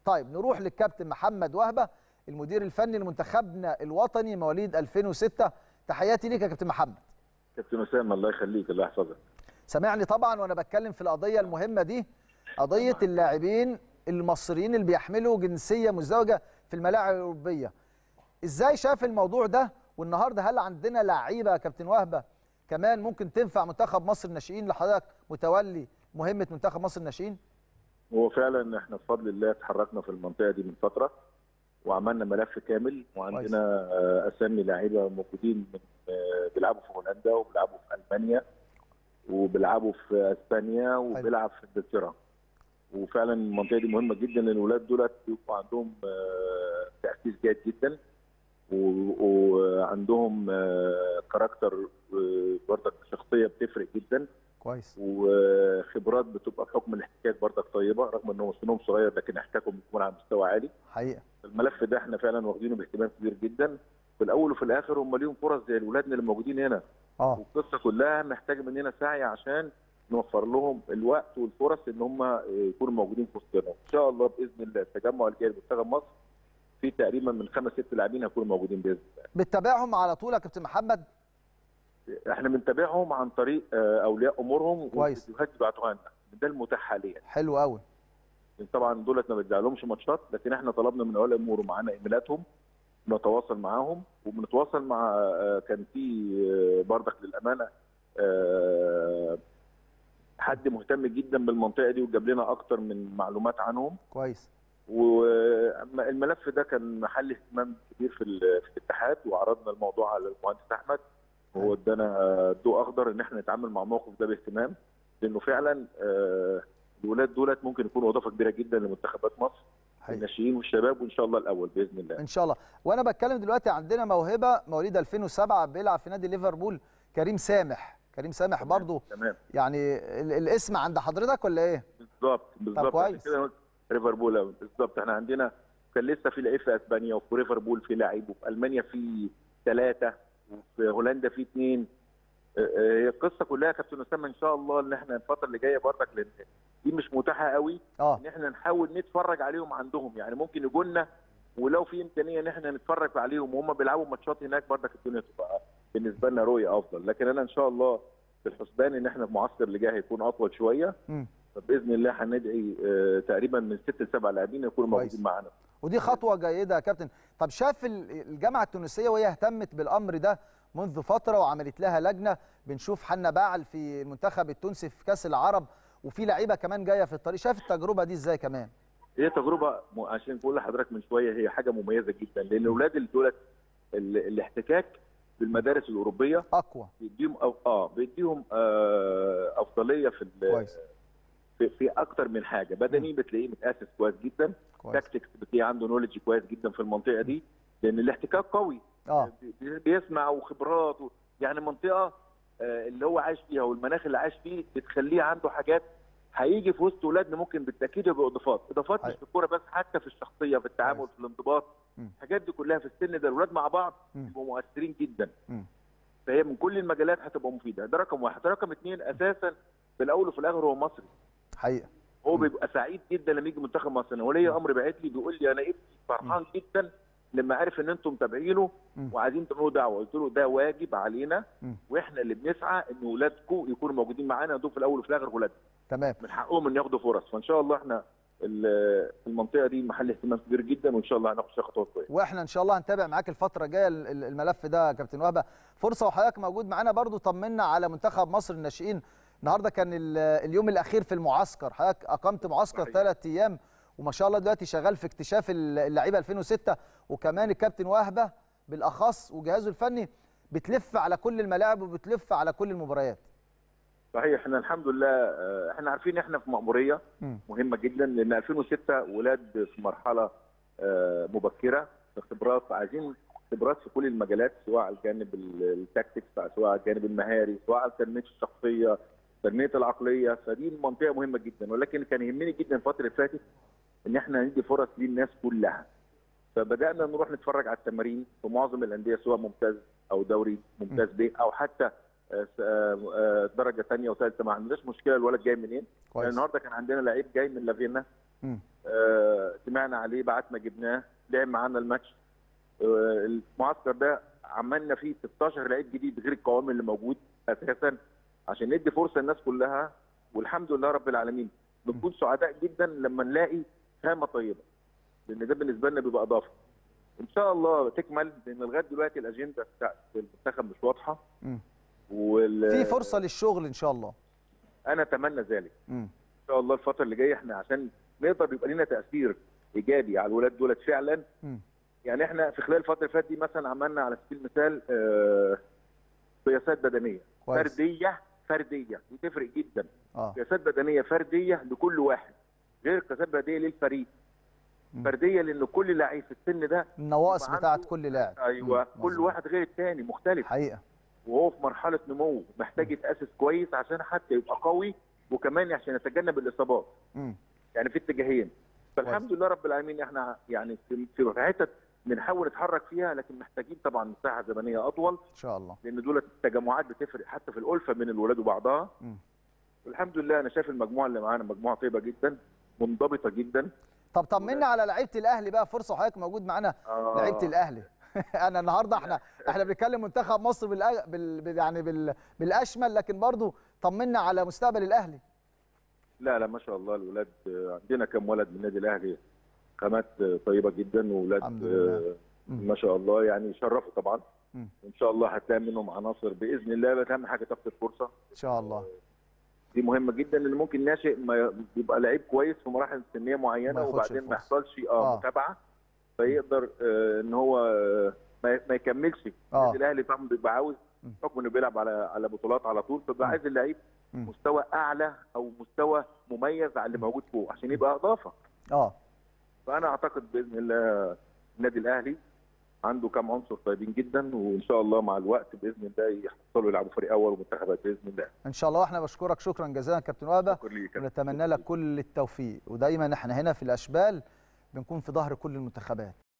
طيب نروح للكابتن محمد وهبه المدير الفني لمنتخبنا الوطني مواليد 2006 تحياتي ليك يا كابتن محمد كابتن اسامه الله يخليك الله يحفظك سامعني طبعا وانا بتكلم في القضيه المهمه دي قضيه اللاعبين المصريين اللي بيحملوا جنسيه مزدوجه في الملاعب الاوروبيه ازاي شاف الموضوع ده والنهارده هل عندنا لعيبه يا كابتن وهبه كمان ممكن تنفع منتخب مصر الناشئين لحضرتك متولي مهمه منتخب مصر الناشئين هو فعلا احنا بفضل الله اتحركنا في المنطقه دي من فتره وعملنا ملف كامل وعندنا آه، اسامي لعيبه موجودين من آه، بيلعبوا في هولندا وبيلعبوا في المانيا وبيلعبوا في اسبانيا وبيلعب في انجلترا وفعلا المنطقه دي مهمه جدا لان الولاد دولت بيبقوا عندهم آه، تاسيس جيد جدا و- وعندهم آه، كاركتر آه، برضك شخصيه بتفرق جدا كويس وخبرات بتبقى بحكم الاحتكاك برضك طيبه رغم انهم سنهم صغير لكن احتكاكهم بيكون على مستوى عالي حقيقه الملف ده احنا فعلا واخدينه باهتمام كبير جدا في الاول وفي الاخر هم ليهم فرص زي اولادنا اللي موجودين هنا اه والقصه كلها محتاجه مننا سعي عشان نوفر لهم الوقت والفرص ان هم يكونوا موجودين في وسطنا ان شاء الله باذن الله التجمع الجاي لمنتخب مصر في تقريبا من خمس ست لاعبين هيكونوا موجودين باذن الله بتتابعهم على طول يا كابتن محمد احنا بنتابعهم عن طريق آه، اولياء امورهم كويس. والفيديوهات بيبعتوها لنا ده المتاح حاليا حلو قوي طبعا دولت ما بتزعلهمش ماتشات لكن احنا طلبنا من اولياء الامور ومعانا ايميلاتهم نتواصل معاهم وبنتواصل مع آه، كان في آه، برضك للامانه آه، حد مهتم جدا بالمنطقه دي وجاب لنا اكتر من معلومات عنهم كويس والملف ده كان محل اهتمام كبير في ال- في الاتحاد وعرضنا الموضوع على المهندس احمد وهو ادانا ضوء اخضر ان احنا نتعامل مع الموقف ده باهتمام لانه فعلا آه، الولاد دولت ممكن يكونوا اضافه كبيره جدا لمنتخبات مصر حقيقي. الناشئين والشباب وان شاء الله الاول باذن الله ان شاء الله وانا بتكلم دلوقتي عندنا موهبه مواليد 2007 بيلعب في نادي ليفربول كريم سامح كريم سامح برضو تمام يعني ال- الاسم عند حضرتك ولا ايه بالظبط بالظبط كويس. عشان كده قلت ليفربول بالظبط احنا عندنا كان لسه في لعيب في اسبانيا وفي ليفربول في لعيب وفي المانيا في ثلاثه وفي هولندا في اثنين هي القصه كلها يا كابتن اسامه ان شاء الله ان احنا الفتره اللي جايه برضك لان دي مش متاحه قوي اه ان احنا نحاول نتفرج عليهم عندهم يعني ممكن يجوا لنا ولو في امكانيه ان احنا نتفرج عليهم وهم بيلعبوا ماتشات هناك برضك الدنيا تبقى بالنسبه لنا رؤيه افضل لكن انا ان شاء الله في الحسبان ان احنا المعسكر اللي جاي هيكون اطول شويه مم. فباذن الله هندعي آه، تقريبا من ست لسبع لاعبين يكونوا كويس. موجودين معانا ودي خطوه جيده يا كابتن طب شاف ال- الجامعه التونسيه وهي اهتمت بالامر ده منذ فتره وعملت لها لجنه بنشوف حنا باعل في المنتخب التونسي في كاس العرب وفي لعيبه كمان جايه في الطريق شاف التجربه دي ازاي كمان هي تجربه م- عشان بقول لحضرتك من شويه هي حاجه مميزه جدا لان الاولاد اللي دولت ال- الاحتكاك بالمدارس الاوروبيه اقوى بيديهم أو اه بيديهم آه افضليه في ال- كويس في, في اكتر من حاجه بدني بتلاقيه متاسس كويس جدا كويس تاكتكس بتلاقيه عنده نولج كويس جدا في المنطقه دي لان الاحتكاك قوي اه بي- بيسمع وخبرات و... يعني منطقه آه، اللي هو عايش فيها والمناخ اللي عايش فيه بتخليه عنده حاجات هيجي في وسط ولادنا ممكن بالتاكيد يبقى اضافات اضافات مش حقيقي. في الكوره بس حتى في الشخصيه في التعامل كويس. في الانضباط مم. الحاجات دي كلها في السن ده الولاد مع بعض مم. يبقوا مؤثرين جدا مم. فهي من كل المجالات هتبقى مفيده ده رقم واحد رقم اثنين اساسا في الاول وفي الاخر هو مصري حقيقه هو مم. بيبقى سعيد جدا لما يجي منتخب مصر انا ولي امر بعت لي بيقول لي انا ابني فرحان جدا لما عرف ان انتم متابعينه مم. وعايزين تعملوا دعوه قلت له ده واجب علينا مم. واحنا اللي بنسعى ان ولادكم يكونوا موجودين معانا دول في الاول وفي الاخر ولاد تمام من حقهم ان ياخدوا فرص فان شاء الله احنا ال- المنطقه دي محل اهتمام كبير جدا وان شاء الله هناخد فيها خطوات كويسه واحنا ان شاء الله هنتابع معاك الفتره الجايه ال- ال- الملف ده يا كابتن وهبه فرصه وحضرتك موجود معانا برضو طمنا على منتخب مصر الناشئين النهارده كان ال- اليوم الاخير في المعسكر حضرتك اقمت معسكر صحيح. ثلاث ايام وما شاء الله دلوقتي شغال في اكتشاف ال- اللعيبه 2006 وكمان الكابتن وهبه بالاخص وجهازه الفني بتلف على كل الملاعب وبتلف على كل المباريات صحيح احنا الحمد لله اه، احنا عارفين احنا في مأموريه مم. مهمه جدا لان 2006 ولاد في مرحله اه، مبكره في خبرات عايزين خبرات في كل المجالات سواء على الجانب ال- التاكتكس سواء على الجانب المهاري سواء على تنميه الشخصيه تنميه العقليه فدي منطقه مهمه جدا ولكن كان يهمني جدا الفتره اللي فاتت ان احنا ندي فرص للناس كلها فبدانا نروح نتفرج على التمارين في معظم الانديه سواء ممتاز او دوري ممتاز ب او حتى آه، س- آه، آه، درجه ثانيه وثالثه ما عندناش مشكله الولد جاي منين يعني كويس النهارده كان عندنا لعيب جاي من لافينا مم. آه، سمعنا عليه بعتنا جبناه لعب معانا الماتش آه، المعسكر ده عملنا فيه 16 لعيب جديد غير القوام اللي موجود اساسا عشان ندي فرصه الناس كلها والحمد لله رب العالمين بنكون سعداء جدا لما نلاقي خامه طيبه لان ده بالنسبه لنا بيبقى اضافه ان شاء الله تكمل لان لغايه دلوقتي الاجنده بتاعت المنتخب مش واضحه مم. وال... في فرصه للشغل ان شاء الله انا اتمنى ذلك مم. ان شاء الله الفتره اللي جايه احنا عشان نقدر يبقى لنا تاثير ايجابي على الولاد دولت فعلا مم. يعني احنا في خلال الفتره اللي فاتت دي مثلا عملنا على سبيل المثال آه، قياسات بدنيه كويس فرديه فرديه دي تفرق جدا اه قياسات بدنيه فرديه لكل واحد غير قياسات بدنيه للفريق مم. فرديه لان كل لعيب في السن ده النواقص يبقى بتاعت عنده- كل لاعب ايوه مم. كل مظبوط. واحد غير الثاني مختلف حقيقه وهو في مرحله نمو محتاج يتاسس كويس عشان حتى يبقى قوي وكمان عشان يتجنب الاصابات مم. يعني في اتجاهين فالحمد لله رب العالمين احنا يعني في في حتت بنحاول نتحرك فيها لكن محتاجين طبعا مساحه زمنيه اطول ان شاء الله لان دول التجمعات بتفرق حتى في الالفه بين الولاد وبعضها مم. والحمد لله انا شايف المجموعه اللي معانا مجموعه طيبه جدا منضبطه جدا طب طمنا على لعيبه الاهلي بقى فرصه وحضرتك موجود معانا آه لعيبه الاهلي انا النهارده احنا احنا بنتكلم منتخب مصر بالأ... بال... بال... يعني بال... بالاشمل لكن برضو طمنا على مستقبل الاهلي لا لا ما شاء الله الولاد آه، عندنا كم ولد من النادي الاهلي خامات آه، طيبه جدا واولاد الحمد لله. آه، مم. ما شاء الله يعني يشرفوا طبعا مم. ان شاء الله هتلاقي منهم عناصر باذن الله بس اهم حاجه تاخد الفرصه ان شاء الله دي مهمه جدا لان ممكن ناشئ ما يبقى لعيب كويس في مراحل سنيه معينه ما ياخدش وبعدين ما الفرصة. يحصلش اه, آه. متابعه فيقدر آه ان هو آه ما ما يكملش آه. النادي الاهلي طبعا بيبقى عاوز م. حكم انه بيلعب على على بطولات على طول فبيبقى م. عايز اللعيب م. مستوى اعلى او مستوى مميز على اللي موجود فوق عشان يبقى اضافه اه فانا اعتقد باذن الله النادي الاهلي عنده كام عنصر طيبين جدا وان شاء الله مع الوقت باذن الله يحصلوا يلعبوا فريق اول ومنتخبات باذن الله ان شاء الله احنا بشكرك شكرا جزيلا كابتن وهبه شكرا ليك ونتمنى لك كل التوفيق ودايما احنا هنا في الاشبال بنكون في ظهر كل المنتخبات